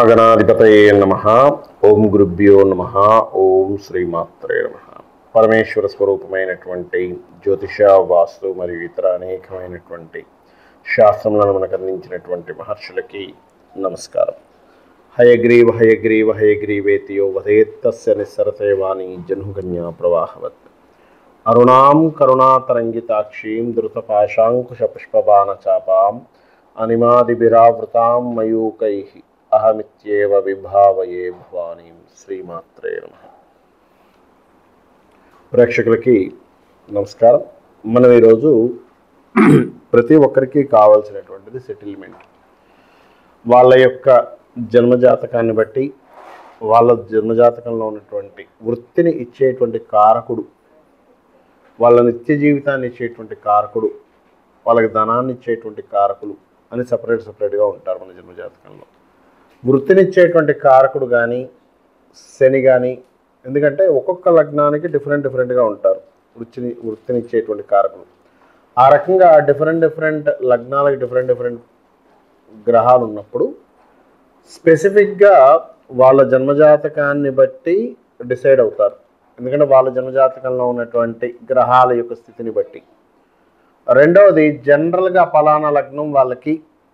మహాగణాధిపతయే నమ ఓం గురుభ్యో నమ ఓం శ్రీమాత్రే నమ పరమేశ్వర స్వరూపమైనటువంటి జ్యోతిష వాస్తు మరియు ఇతర అనేకమైనటువంటి శాస్త్రములను మనకు అందించినటువంటి మహర్షులకి నమస్కారం హయగ్రీవ హయగ్రీవ హయగ్రీవేతియో వదేత్తస్య నిస్సరతే వాణి జన్హుకన్యా ప్రవాహవత్ అరుణాం కరుణాతరంగితాక్షీం ధృతపాశాంకుశపుష్పబాణచాపాం అనిమాదిభిరావృతాం మయూకై అహమిత్యేవ విభావయే భవానీం శ్రీమాత్రే నమ ప్రేక్షకులకి నమస్కారం మనం ఈరోజు ప్రతి ఒక్కరికి కావాల్సినటువంటిది సెటిల్మెంట్ వాళ్ళ యొక్క జన్మజాతకాన్ని బట్టి వాళ్ళ జన్మజాతకంలో ఉన్నటువంటి వృత్తిని ఇచ్చేటువంటి కారకుడు వాళ్ళ నిత్య జీవితాన్ని ఇచ్చేటువంటి కారకుడు వాళ్ళకి ధనాన్ని ఇచ్చేటువంటి కారకులు అని సపరేట్ సపరేట్గా ఉంటారు మన జన్మజాతకంలో వృత్తినిచ్చేటువంటి కారకుడు కానీ శని కానీ ఎందుకంటే ఒక్కొక్క లగ్నానికి డిఫరెంట్ డిఫరెంట్గా ఉంటారు వృత్తిని వృత్తినిచ్చేటువంటి కారకులు ఆ రకంగా డిఫరెంట్ డిఫరెంట్ లగ్నాలకి డిఫరెంట్ డిఫరెంట్ గ్రహాలు ఉన్నప్పుడు స్పెసిఫిక్గా వాళ్ళ జన్మజాతకాన్ని బట్టి డిసైడ్ అవుతారు ఎందుకంటే వాళ్ళ జన్మజాతకంలో ఉన్నటువంటి గ్రహాల యొక్క స్థితిని బట్టి రెండవది జనరల్గా ఫలానా లగ్నం వాళ్ళకి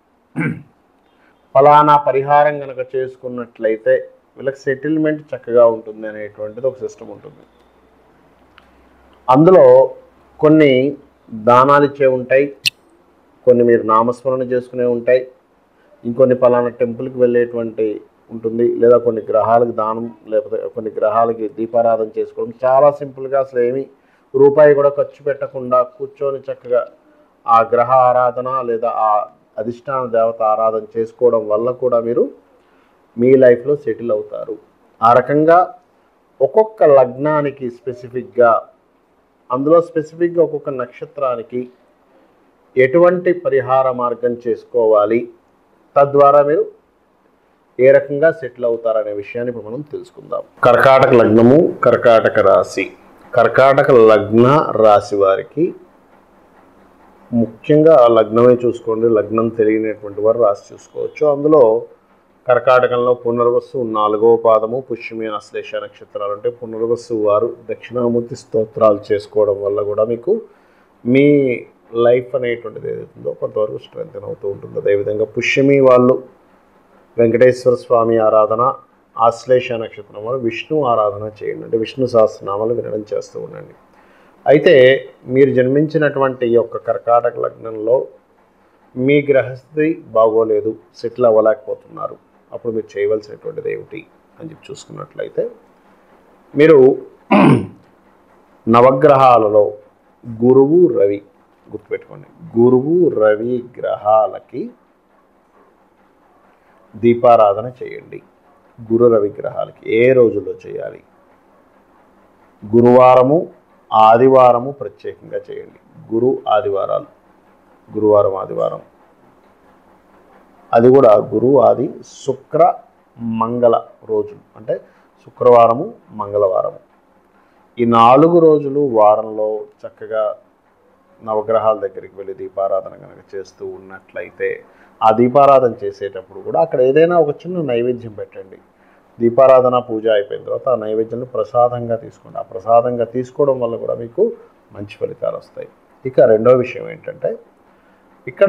ఫలానా పరిహారం కనుక చేసుకున్నట్లయితే వీళ్ళకి సెటిల్మెంట్ చక్కగా ఉంటుంది అనేటువంటిది ఒక సిస్టమ్ ఉంటుంది అందులో కొన్ని దానాలు ఇచ్చే ఉంటాయి కొన్ని మీరు నామస్మరణ చేసుకునే ఉంటాయి ఇంకొన్ని ఫలానా టెంపుల్కి వెళ్ళేటువంటి ఉంటుంది లేదా కొన్ని గ్రహాలకు దానం లేకపోతే కొన్ని గ్రహాలకి దీపారాధన చేసుకోవడం చాలా సింపుల్గా అసలు ఏమీ రూపాయి కూడా ఖర్చు పెట్టకుండా కూర్చొని చక్కగా ఆ గ్రహ ఆరాధన లేదా ఆ అధిష్టాన దేవత ఆరాధన చేసుకోవడం వల్ల కూడా మీరు మీ లైఫ్లో సెటిల్ అవుతారు ఆ రకంగా ఒక్కొక్క లగ్నానికి స్పెసిఫిక్గా అందులో స్పెసిఫిక్గా ఒక్కొక్క నక్షత్రానికి ఎటువంటి పరిహార మార్గం చేసుకోవాలి తద్వారా మీరు ఏ రకంగా సెటిల్ అవుతారనే విషయాన్ని ఇప్పుడు మనం తెలుసుకుందాం కర్కాటక లగ్నము కర్కాటక రాశి కర్కాటక లగ్న రాశి వారికి ముఖ్యంగా ఆ లగ్నమే చూసుకోండి లగ్నం తెలియనటువంటి వారు రాసి చూసుకోవచ్చు అందులో కర్కాటకంలో పునర్వసు నాలుగవ పాదము పుష్యమి ఆశ్లేష నక్షత్రాలు అంటే పునర్వసు వారు దక్షిణామూర్తి స్తోత్రాలు చేసుకోవడం వల్ల కూడా మీకు మీ లైఫ్ అనేటువంటిది ఏదైతుందో కొంతవరకు స్ట్రెంగ్ అవుతూ ఉంటుంది అదేవిధంగా పుష్యమి వాళ్ళు వెంకటేశ్వర స్వామి ఆరాధన ఆశ్లేష నక్షత్రం వారు విష్ణు ఆరాధన చేయండి అంటే విష్ణు సహస్రనామాలు వినడం చేస్తూ ఉండండి అయితే మీరు జన్మించినటువంటి ఈ యొక్క కర్కాటక లగ్నంలో మీ గ్రహస్థితి బాగోలేదు సెటిల్ అవ్వలేకపోతున్నారు అప్పుడు మీరు చేయవలసినటువంటిది ఏమిటి అని చెప్పి చూసుకున్నట్లయితే మీరు నవగ్రహాలలో గురువు రవి గుర్తుపెట్టుకోండి గురువు రవి గ్రహాలకి దీపారాధన చేయండి గురు రవి గ్రహాలకి ఏ రోజుల్లో చేయాలి గురువారము ఆదివారము ప్రత్యేకంగా చేయండి గురు ఆదివారాలు గురువారం ఆదివారం అది కూడా గురు ఆది శుక్ర మంగళ రోజులు అంటే శుక్రవారము మంగళవారము ఈ నాలుగు రోజులు వారంలో చక్కగా నవగ్రహాల దగ్గరికి వెళ్ళి దీపారాధన కనుక చేస్తూ ఉన్నట్లయితే ఆ దీపారాధన చేసేటప్పుడు కూడా అక్కడ ఏదైనా ఒక చిన్న నైవేద్యం పెట్టండి దీపారాధన పూజ అయిపోయిన తర్వాత ఆ నైవేద్యాన్ని ప్రసాదంగా తీసుకోండి ఆ ప్రసాదంగా తీసుకోవడం వల్ల కూడా మీకు మంచి ఫలితాలు వస్తాయి ఇక రెండో విషయం ఏంటంటే ఇక్కడ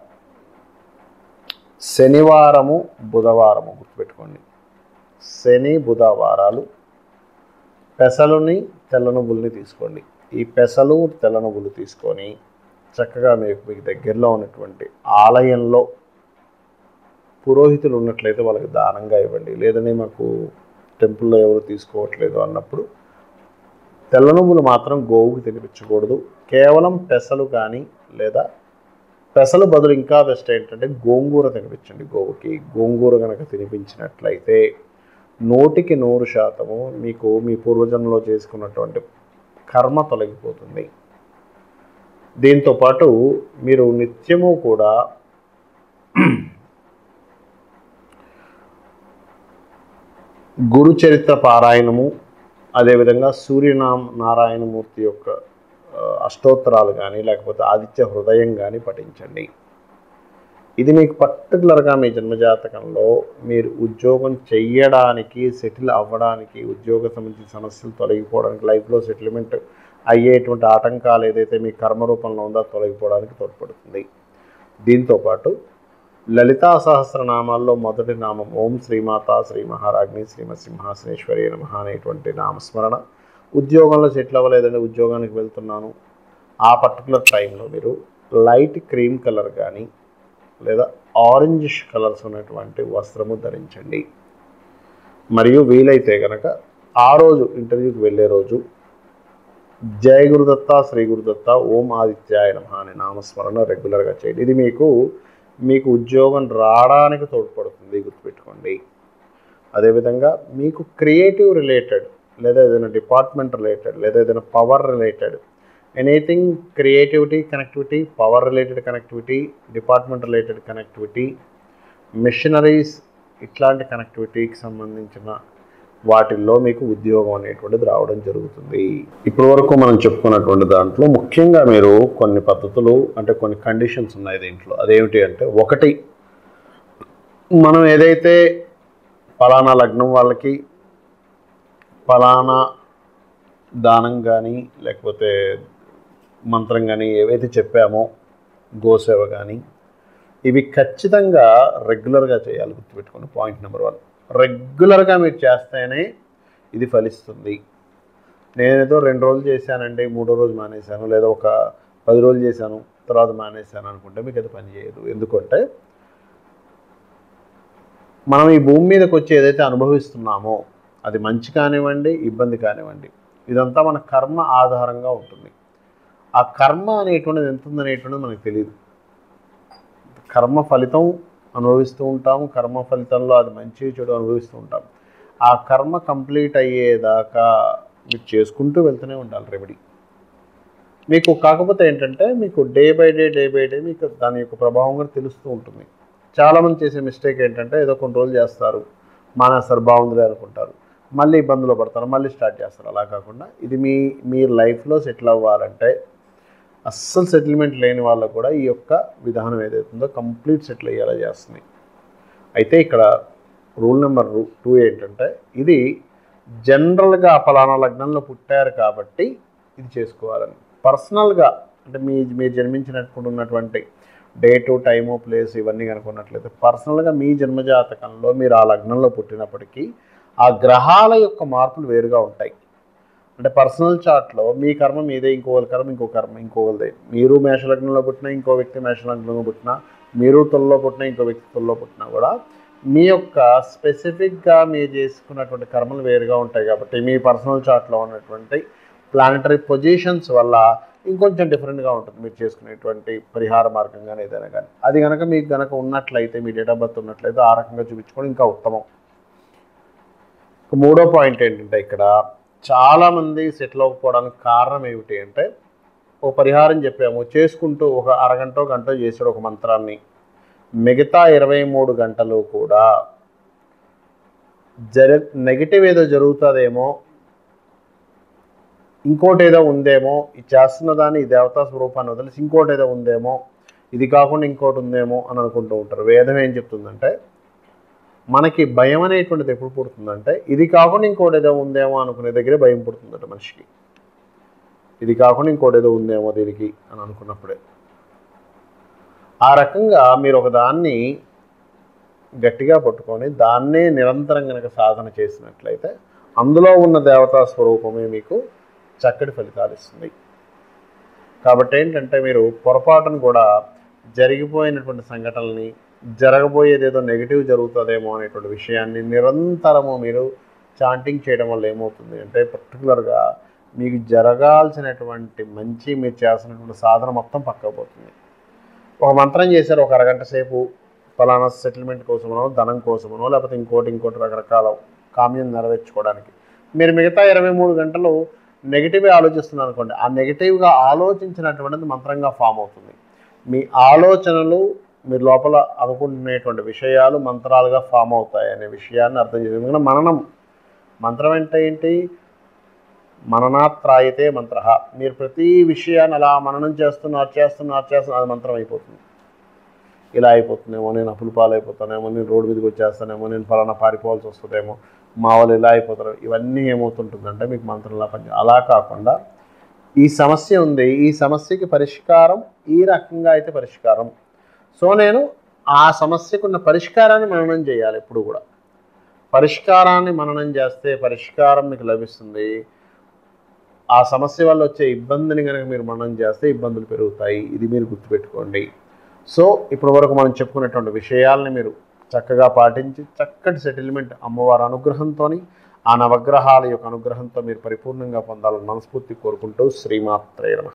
శనివారము బుధవారము గుర్తుపెట్టుకోండి శని బుధవారాలు పెసలుని తెల్ల నువ్వుల్ని తీసుకోండి ఈ పెసలు తెల్ల నువ్వులు తీసుకొని చక్కగా మీకు మీకు దగ్గరలో ఉన్నటువంటి ఆలయంలో పురోహితులు ఉన్నట్లయితే వాళ్ళకి దానంగా ఇవ్వండి లేదని మాకు టెంపుల్లో ఎవరు తీసుకోవట్లేదు అన్నప్పుడు తెల్ల నువ్వులు మాత్రం గోవుకి తినిపించకూడదు కేవలం పెసలు కానీ లేదా పెసలు బదులు ఇంకా బెస్ట్ ఏంటంటే గోంగూర తినిపించండి గోవుకి గోంగూర కనుక తినిపించినట్లయితే నూటికి నూరు శాతము మీకు మీ పూర్వజన్మలో చేసుకున్నటువంటి కర్మ తొలగిపోతుంది దీంతో పాటు మీరు నిత్యము కూడా గురు చరిత్ర పారాయణము అదేవిధంగా సూర్యనామ నారాయణమూర్తి యొక్క ఆ, అష్టోత్తరాలు కానీ లేకపోతే ఆదిత్య హృదయం కానీ పఠించండి ఇది మీకు పర్టికులర్గా మీ జన్మజాతకంలో మీరు ఉద్యోగం చెయ్యడానికి సెటిల్ అవ్వడానికి ఉద్యోగ సంబంధించిన సమస్యలు తొలగిపోవడానికి లైఫ్లో సెటిల్మెంట్ అయ్యేటువంటి ఆటంకాలు ఏదైతే మీ కర్మ రూపంలో ఉందో అది తొలగిపోవడానికి తోడ్పడుతుంది దీంతోపాటు లలితా సహస్రనామాల్లో మొదటి నామం ఓం శ్రీమాత శ్రీ మహారాజ్ని శ్రీమత్ సింహాసనేశ్వరి నమ అనేటువంటి నామస్మరణ ఉద్యోగంలో సెటిల్ అవ్వలేదండి ఉద్యోగానికి వెళ్తున్నాను ఆ పర్టికులర్ టైంలో మీరు లైట్ క్రీమ్ కలర్ కానీ లేదా ఆరెంజిష్ కలర్స్ ఉన్నటువంటి వస్త్రము ధరించండి మరియు వీలైతే కనుక ఆ రోజు ఇంటర్వ్యూకి వెళ్ళే రోజు జయ గురుదత్త శ్రీ గురుదత్త ఓం ఆదిత్యాయ నమ అనే నామస్మరణ రెగ్యులర్గా చేయండి ఇది మీకు మీకు ఉద్యోగం రావడానికి తోడ్పడుతుంది గుర్తుపెట్టుకోండి అదేవిధంగా మీకు క్రియేటివ్ రిలేటెడ్ లేదా ఏదైనా డిపార్ట్మెంట్ రిలేటెడ్ లేదా ఏదైనా power related anything creativity connectivity power related connectivity department related connectivity machineries ఇట్లాంటి కనెక్టివిటీకి సంబంధించిన వాటిల్లో మీకు ఉద్యోగం అనేటువంటిది రావడం జరుగుతుంది ఇప్పటి వరకు మనం చెప్పుకున్నటువంటి దాంట్లో ముఖ్యంగా మీరు కొన్ని పద్ధతులు అంటే కొన్ని కండిషన్స్ ఉన్నాయి దీంట్లో అదేమిటి అంటే ఒకటి మనం ఏదైతే ఫలానా లగ్నం వాళ్ళకి ఫలానా దానం కానీ లేకపోతే మంత్రం కానీ ఏవైతే చెప్పామో గోసేవ కానీ ఇవి ఖచ్చితంగా రెగ్యులర్గా చేయాలి గుర్తుపెట్టుకోండి పాయింట్ నెంబర్ వన్ రెగ్యులర్గా మీరు చేస్తేనే ఇది ఫలిస్తుంది నేనేదో రెండు రోజులు చేశానండి మూడో రోజు మానేశాను లేదా ఒక పది రోజులు చేశాను తర్వాత మానేశాను అనుకుంటే మీకు అది పని చేయదు ఎందుకంటే మనం ఈ భూమి మీదకి వచ్చి ఏదైతే అనుభవిస్తున్నామో అది మంచి కానివ్వండి ఇబ్బంది కానివ్వండి ఇదంతా మన కర్మ ఆధారంగా ఉంటుంది ఆ కర్మ అనేటువంటిది ఎంత ఉందనేటువంటిది మనకు తెలియదు కర్మ ఫలితం అనుభవిస్తూ ఉంటాము కర్మ ఫలితంలో అది మంచి చెడు అనుభవిస్తూ ఉంటాం ఆ కర్మ కంప్లీట్ అయ్యేదాకా మీరు చేసుకుంటూ వెళ్తూనే ఉండాలి రెమెడీ మీకు కాకపోతే ఏంటంటే మీకు day by day day by day మీకు దాని యొక్క ప్రభావం కూడా తెలుస్తూ ఉంటుంది చాలామంది చేసే మిస్టేక్ ఏంటంటే ఏదో కొన్ని రోజులు చేస్తారు మానేస్తారు బాగుందిలే అనుకుంటారు మళ్ళీ ఇబ్బందులు పడతారు మళ్ళీ స్టార్ట్ చేస్తారు అలా కాకుండా ఇది మీ మీ లైఫ్లో సెటిల్ అవ్వాలంటే అస్సలు సెటిల్మెంట్ లేని వాళ్ళకు కూడా ఈ యొక్క విధానం ఏదైతుందో కంప్లీట్ సెటిల్ అయ్యేలా చేస్తుంది అయితే ఇక్కడ రూల్ నెంబర్ టూ ఏంటంటే ఇది జనరల్గా ఫలానా లగ్నంలో పుట్టారు కాబట్టి ఇది చేసుకోవాలని పర్సనల్గా అంటే మీ మీరు జన్మించినప్పుడు ఉన్నటువంటి డేటు టైము ప్లేస్ ఇవన్నీ కనుక్కున్నట్లయితే పర్సనల్గా మీ జన్మజాతకంలో మీరు ఆ లగ్నంలో పుట్టినప్పటికీ ఆ గ్రహాల యొక్క మార్పులు వేరుగా ఉంటాయి అంటే పర్సనల్ చార్ట్లో మీ కర్మ మీదే ఇంకోవరి కర్మ ఇంకో కర్మ ఇంకోవరిదే మీరు మేషలగ్నంలో పుట్టినా ఇంకో వ్యక్తి మేషలగ్నంలో పుట్టినా మీరు తొల్లో పుట్టినా ఇంకో వ్యక్తి తొల్లో పుట్టినా కూడా మీ యొక్క స్పెసిఫిక్గా మీరు చేసుకున్నటువంటి కర్మలు వేరుగా ఉంటాయి కాబట్టి మీ పర్సనల్ చార్ట్లో ఉన్నటువంటి ప్లానటరీ పొజిషన్స్ వల్ల ఇంకొంచెం డిఫరెంట్గా ఉంటుంది మీరు చేసుకునేటువంటి పరిహార మార్గం కానీ ఏదైనా కానీ అది కనుక మీకు కనుక ఉన్నట్లయితే మీ డేట్ ఆఫ్ బర్త్ ఉన్నట్లయితే ఆ రకంగా చూపించుకోవడం ఇంకా ఉత్తమం ఇక మూడో పాయింట్ ఏంటంటే ఇక్కడ చాలామంది సెటిల్ అవ్వకపోవడానికి కారణం ఏమిటి అంటే ఓ పరిహారం చెప్పాము చేసుకుంటూ ఒక అరగంట గంట చేసాడు ఒక మంత్రాన్ని మిగతా ఇరవై మూడు గంటలు కూడా జర నెగిటివ్ ఏదో జరుగుతుందేమో ఇంకోటి ఏదో ఉందేమో ఇది చేస్తున్న దాన్ని ఈ దేవతా స్వరూపాన్ని వదిలేసి ఇంకోటి ఏదో ఉందేమో ఇది కాకుండా ఇంకోటి ఉందేమో అని అనుకుంటూ ఉంటారు వేదం ఏం చెప్తుందంటే మనకి భయం అనేటువంటిది ఎప్పుడు పుడుతుందంటే ఇది కాకుండా ఇంకోటి ఏదో ఉందేమో అనుకునే దగ్గరే భయం పుడుతుందట మనిషికి ఇది కాకుండా ఇంకోటి ఏదో ఉందేమో దీనికి అని అనుకున్నప్పుడే ఆ రకంగా మీరు ఒక దాన్ని గట్టిగా పట్టుకొని దాన్నే నిరంతరం కనుక సాధన చేసినట్లయితే అందులో ఉన్న దేవతా స్వరూపమే మీకు చక్కటి ఫలితాలు ఇస్తుంది కాబట్టి ఏంటంటే మీరు పొరపాటును కూడా జరిగిపోయినటువంటి సంఘటనల్ని జరగబోయేది ఏదో నెగిటివ్ జరుగుతుందేమో అనేటువంటి విషయాన్ని నిరంతరము మీరు చాంటింగ్ చేయడం వల్ల ఏమవుతుంది అంటే పర్టికులర్గా మీకు జరగాల్సినటువంటి మంచి మీరు చేస్తున్నటువంటి సాధన మొత్తం పక్కపోతుంది ఒక మంత్రం చేశారు ఒక అరగంట సేపు ఫలానా సెటిల్మెంట్ కోసమనో ధనం కోసమనో లేకపోతే ఇంకోటి ఇంకోటి రకరకాల కామ్యం నెరవేర్చుకోవడానికి మీరు మిగతా ఇరవై మూడు గంటలు నెగిటివ్గా ఆలోచిస్తున్నారు అనుకోండి ఆ నెగిటివ్గా ఆలోచించినటువంటిది మంత్రంగా ఫామ్ అవుతుంది మీ ఆలోచనలు మీరు లోపల అనుకుంటున్నటువంటి విషయాలు మంత్రాలుగా ఫామ్ అవుతాయి అనే విషయాన్ని అర్థం చేసి ఎందుకంటే మననం మంత్రం అంటే ఏంటి మననాత్రాయితే మంత్ర మీరు ప్రతి విషయాన్ని అలా మననం చేస్తున్నారు చేస్తున్నారు చేస్తున్నారు అది మంత్రం అయిపోతుంది ఇలా అయిపోతుందేమో నేను అప్పులు పాలైపోతానేమో నేను రోడ్డు మీదకి వచ్చేస్తానేమో నేను ఫలానా పారిపోవాల్సి వస్తుందేమో మా వాళ్ళు ఇలా అయిపోతారు ఇవన్నీ ఏమవుతుంటుందంటే మీకు మంత్రంలా పని అలా కాకుండా ఈ సమస్య ఉంది ఈ సమస్యకి పరిష్కారం ఈ రకంగా అయితే పరిష్కారం సో నేను ఆ సమస్యకున్న పరిష్కారాన్ని మననం చేయాలి ఎప్పుడు కూడా పరిష్కారాన్ని మననం చేస్తే పరిష్కారం మీకు లభిస్తుంది ఆ సమస్య వల్ల వచ్చే ఇబ్బందిని కనుక మీరు మననం చేస్తే ఇబ్బందులు పెరుగుతాయి ఇది మీరు గుర్తుపెట్టుకోండి సో ఇప్పటి వరకు మనం చెప్పుకున్నటువంటి విషయాల్ని మీరు చక్కగా పాటించి చక్కటి సెటిల్మెంట్ అమ్మవారి అనుగ్రహంతో ఆ నవగ్రహాల యొక్క అనుగ్రహంతో మీరు పరిపూర్ణంగా పొందాలని మనస్ఫూర్తి కోరుకుంటూ శ్రీమాత్రేయ నమః